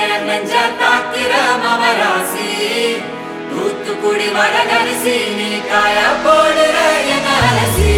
என் நெஞ்ச தாக்கிற மவராசி தூத்துக்குடி வரகரிசி நீ காய போடுற என் அலசி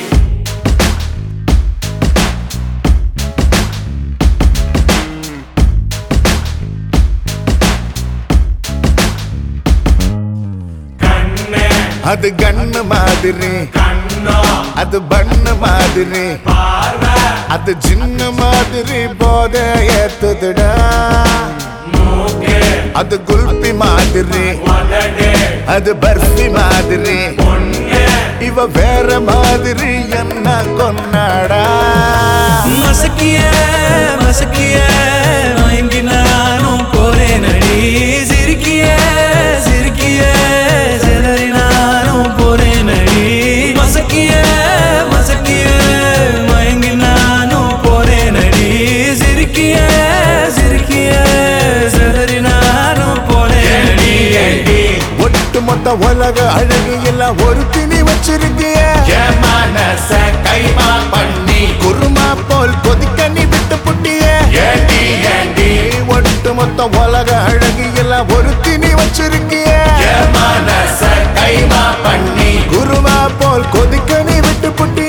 கண்ணே அது கண்ணு மாதிரி கண்ணோ அது பண்ணு மாதிரி பார்வை அது சின்ன மாதிரி போத ஏத்துதுடா மூக்கு அது குல்பி மாதிரி உதடு அது பர்ஃபி மாதிரி பொண்ணு இவ வேற மாதிரி என்ன கொண்டாடா மசக்கிய மசக்கிய மயங்கி நானும் போறேன் அடி சிரிக்கிய சிரிக்கிய சிதறி நானும் போறேன் அடி மசக்கிய மசக்கிய மயங்கி நானும் போறேன் அடி சிரிக்கிய சிரிக்கிய சிதறி நானும் போறேன் அடி ஒட்டு மொத்த உலக அழகு எல்லாம் ஒரு திணி வச்சிருக்கிய என் மனச கைமா பண்ணி குருமா போல் கொதிக்க நீ விட்டு புட்டிய ஏண்டி ஏண்டி ஒட்டு மொத்த உலக அழகு எல்லாம் ஒரு திணி வச்சிருக்கிய என் மனச கைமா பண்ணி குருமா போல் கொதிக்க நீ விட்டு புட்டிய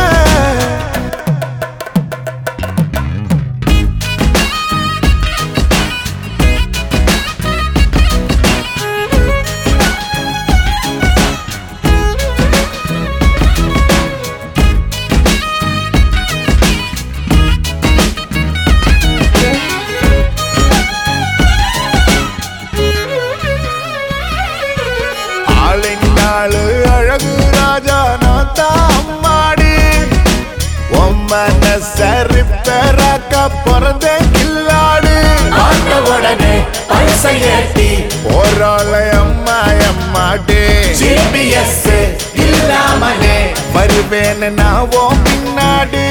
ஆளினாளு அழகு ராஜா நான் தான் அம்மாடி உம்மன சரி பெறாக்க பிறந்த கில்லாடு பார்த்த உடனே பைசை ஏத்தி போறாள அம்மா அம்மாடி ஜிபிஎஸ் இல்லாமலே வருவேன் நான் உன் பின்னாடி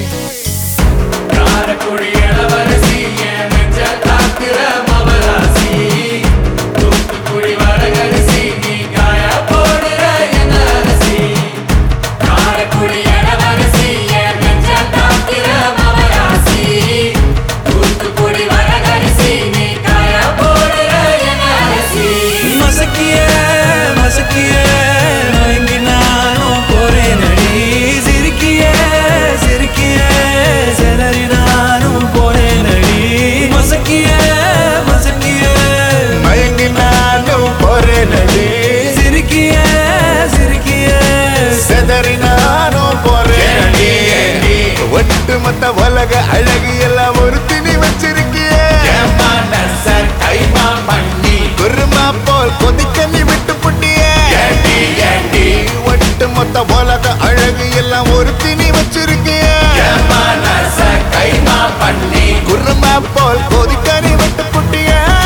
காரக்குடி இளவரசி என் நெஞ்ச தாக்குற மவராசி தூத்துக்குடி வரகரிசி நீ காய போடுற என் அலசி காரக்குடி இளவரசி என் நெஞ்ச தாக்கிற மவராசி தூத்துக்குடி வரகரிசி நீ காய போடுற என் அலசி மசக்கிய மசக்கிய மயங்கி நானும் போறேன் அடி சிரிக்கிய சிரிக்கிய சிதறி நானும் போறேன் அடி மசக்கிய மசக்கிய மயங்கி நானும் போறேன் அடி சிரிக்கிய சிரிக்கிய செதறி நானும் போறேன் அடி ஒட்டு மொத்த உலக அழகு எல்லாம் ஒரு திணி வச்சிருக்கிய என் மனச கைமா பண்ணி குருமா போல் கொதிக்க நீ விட்டு புட்டிய ஏண்டி ஏண்டி ஒட்டு மொத்த உலக அழகு எல்லாம் ஒரு திணி வச்சிருக்கிய என் மனச கைமா பண்ணி குருமா போல் கொதிக்க நீ விட்டு புட்டிய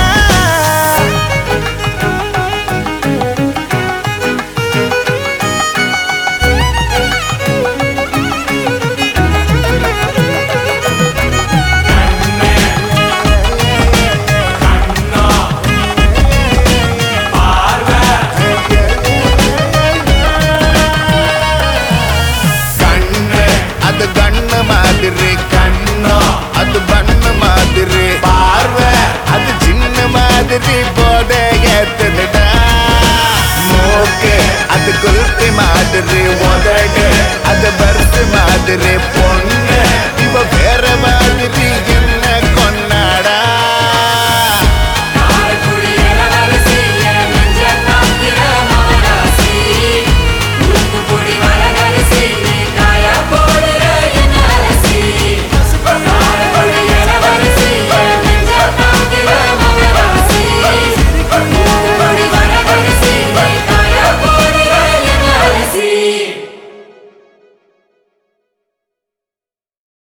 கண்ணோ பார்வை கண்ணு அது கண்ணு மாதிரி கண்ணோ அது பண்ணு மாதிரி பார்வை அது சின்ன மாதிரி போத ஏத்துதுடா மூக்கு அது குல்பி மாதிரி உதடு அது பருத்து மாதிரி போ